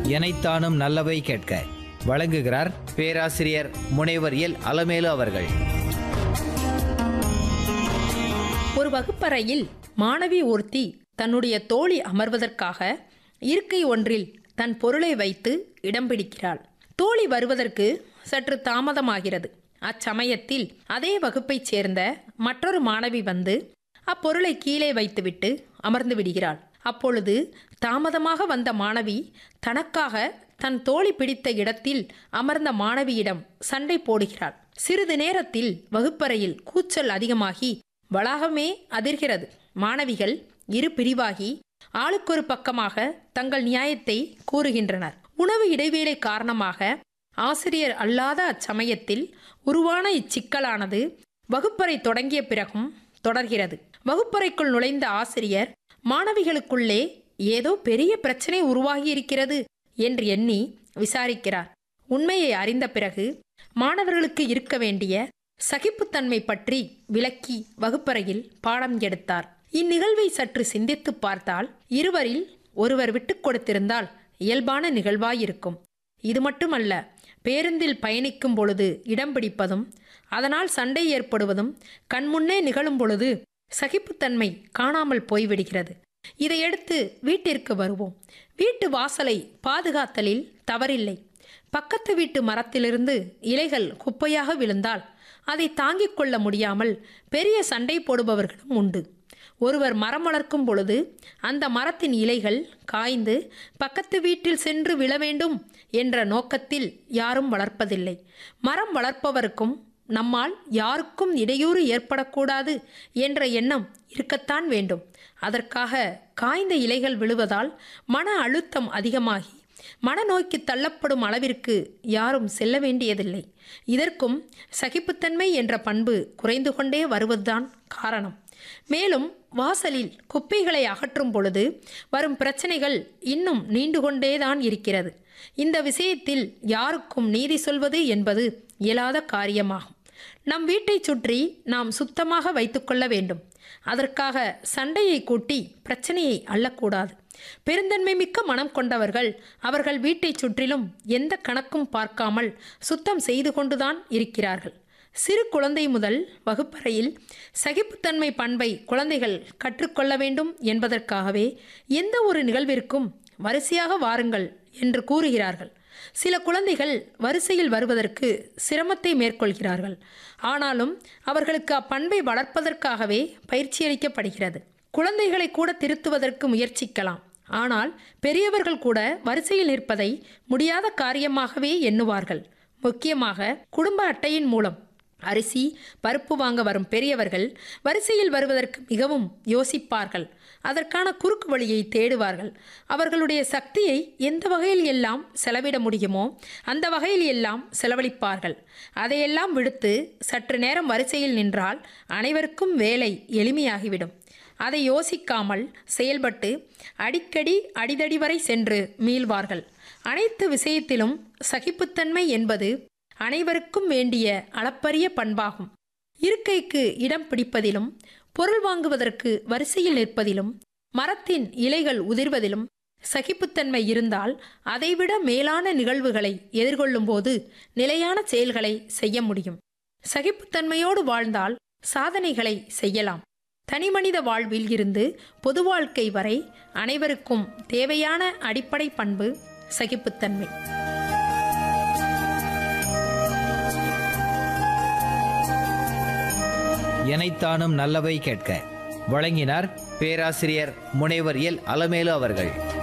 எனைத்தானும் நல்லவை கேட்க வழங்குகிறார் பேராசிரியர் முனைவர் எல் அலமேலு அவர்கள் ஒரு வகுப்பறையில் மாணவி ஒருத்தி தன்னுடைய தோழி அமர்வதற்காக இருக்கை ஒன்றில் தன் பொருளை வைத்து இடம் பிடிக்கிறாள் தோழி வருவதற்கு சற்று தாமதமாகிறது அச்சமயத்தில் அதே வகுப்பைச் சேர்ந்த மற்றொரு மாணவி வந்து அப்பொருளை கீழே வைத்துவிட்டு அமர்ந்து விடுகிறாள் அப்பொழுது தாமதமாக வந்த மாணவி தனக்காக தன் தோழி பிடித்த இடத்தில் அமர்ந்த மாணவியிடம் சண்டை போடுகிறாள் சிறிது நேரத்தில் வகுப்பறையில் கூச்சல் அதிகமாகி வளாகமே அதிர்கிறது மாணவிகள் இரு பிரிவாகி ஆளுக்கொரு பக்கமாக தங்கள் நியாயத்தை கூறுகின்றனர் உணவு இடைவேளை காரணமாக ஆசிரியர் அல்லாத அச்சமயத்தில் உருவான இச்சிக்கலானது வகுப்பறை தொடங்கிய பிறகும் தொடர்கிறது வகுப்பறைக்குள் நுழைந்த ஆசிரியர் மாணவிகளுக்குள்ளே ஏதோ பெரிய பிரச்சனை உருவாகியிருக்கிறது என்று எண்ணி விசாரிக்கிறார் உண்மையை அறிந்த பிறகு மாணவர்களுக்கு இருக்க வேண்டிய சகிப்புத்தன்மை பற்றி விளக்கி வகுப்பறையில் பாடம் எடுத்தார் இந்நிகழ்வை சற்று சிந்தித்து பார்த்தால் இருவரில் ஒருவர் விட்டுக் கொடுத்திருந்தால் இயல்பான நிகழ்வாயிருக்கும் இது மட்டுமல்ல பேருந்தில் பயணிக்கும் பொழுது இடம் பிடிப்பதும் அதனால் சண்டை ஏற்படுவதும் கண்முன்னே நிகழும் பொழுது சகிப்புத்தன்மை காணாமல் போய்விடுகிறது இதையடுத்து வீட்டிற்கு வருவோம் வீட்டு வாசலை பாதுகாத்தலில் தவறில்லை பக்கத்து வீட்டு மரத்திலிருந்து இலைகள் குப்பையாக விழுந்தால் அதை தாங்கிக் கொள்ள முடியாமல் பெரிய சண்டை போடுபவர்களும் உண்டு ஒருவர் மரம் வளர்க்கும் பொழுது அந்த மரத்தின் இலைகள் காய்ந்து பக்கத்து வீட்டில் சென்று விழ வேண்டும் என்ற நோக்கத்தில் யாரும் வளர்ப்பதில்லை மரம் வளர்ப்பவருக்கும் நம்மால் யாருக்கும் இடையூறு ஏற்படக்கூடாது என்ற எண்ணம் இருக்கத்தான் வேண்டும் அதற்காக காய்ந்த இலைகள் விழுவதால் மன அழுத்தம் அதிகமாகி மனநோய்க்கு தள்ளப்படும் அளவிற்கு யாரும் செல்ல வேண்டியதில்லை இதற்கும் சகிப்புத்தன்மை என்ற பண்பு குறைந்து கொண்டே வருவதுதான் காரணம் மேலும் வாசலில் குப்பைகளை அகற்றும் பொழுது வரும் பிரச்சனைகள் இன்னும் நீண்டு கொண்டேதான் இருக்கிறது இந்த விஷயத்தில் யாருக்கும் நீதி சொல்வது என்பது இயலாத காரியமாகும் நம் வீட்டைச் சுற்றி நாம் சுத்தமாக வைத்துக்கொள்ள வேண்டும் அதற்காக சண்டையை கூட்டி பிரச்சனையை அள்ளக்கூடாது பெருந்தன்மை மிக்க மனம் கொண்டவர்கள் அவர்கள் வீட்டைச் சுற்றிலும் எந்த கணக்கும் பார்க்காமல் சுத்தம் செய்து கொண்டுதான் இருக்கிறார்கள் சிறு குழந்தை முதல் வகுப்பறையில் சகிப்புத்தன்மை பண்பை குழந்தைகள் கற்றுக்கொள்ள வேண்டும் என்பதற்காகவே எந்த ஒரு நிகழ்விற்கும் வரிசையாக வாருங்கள் என்று கூறுகிறார்கள் சில குழந்தைகள் வரிசையில் வருவதற்கு சிரமத்தை மேற்கொள்கிறார்கள் ஆனாலும் அவர்களுக்கு அப்பண்பை வளர்ப்பதற்காகவே பயிற்சியளிக்கப்படுகிறது குழந்தைகளை கூட திருத்துவதற்கு முயற்சிக்கலாம் ஆனால் பெரியவர்கள் கூட வரிசையில் நிற்பதை முடியாத காரியமாகவே எண்ணுவார்கள் முக்கியமாக குடும்ப அட்டையின் மூலம் அரிசி பருப்பு வாங்க வரும் பெரியவர்கள் வரிசையில் வருவதற்கு மிகவும் யோசிப்பார்கள் அதற்கான குறுக்கு வழியை தேடுவார்கள் அவர்களுடைய சக்தியை எந்த வகையில் எல்லாம் செலவிட முடியுமோ அந்த வகையில் எல்லாம் செலவழிப்பார்கள் அதையெல்லாம் விடுத்து சற்று நேரம் வரிசையில் நின்றால் அனைவருக்கும் வேலை எளிமையாகிவிடும் அதை யோசிக்காமல் செயல்பட்டு அடிக்கடி அடிதடி வரை சென்று மீள்வார்கள் அனைத்து விஷயத்திலும் சகிப்புத்தன்மை என்பது அனைவருக்கும் வேண்டிய அளப்பரிய பண்பாகும் இருக்கைக்கு இடம் பிடிப்பதிலும் பொருள் வாங்குவதற்கு வரிசையில் நிற்பதிலும் மரத்தின் இலைகள் உதிர்வதிலும் சகிப்புத்தன்மை இருந்தால் அதைவிட மேலான நிகழ்வுகளை எதிர்கொள்ளும்போது நிலையான செயல்களை செய்ய முடியும் சகிப்புத்தன்மையோடு வாழ்ந்தால் சாதனைகளை செய்யலாம் தனிமனித வாழ்வில் இருந்து பொது வாழ்க்கை வரை அனைவருக்கும் தேவையான அடிப்படை பண்பு சகிப்புத்தன்மை எனைத்தானும் நல்லவை கேட்க வழங்கினார் பேராசிரியர் முனைவர் எல் அலமேலு அவர்கள்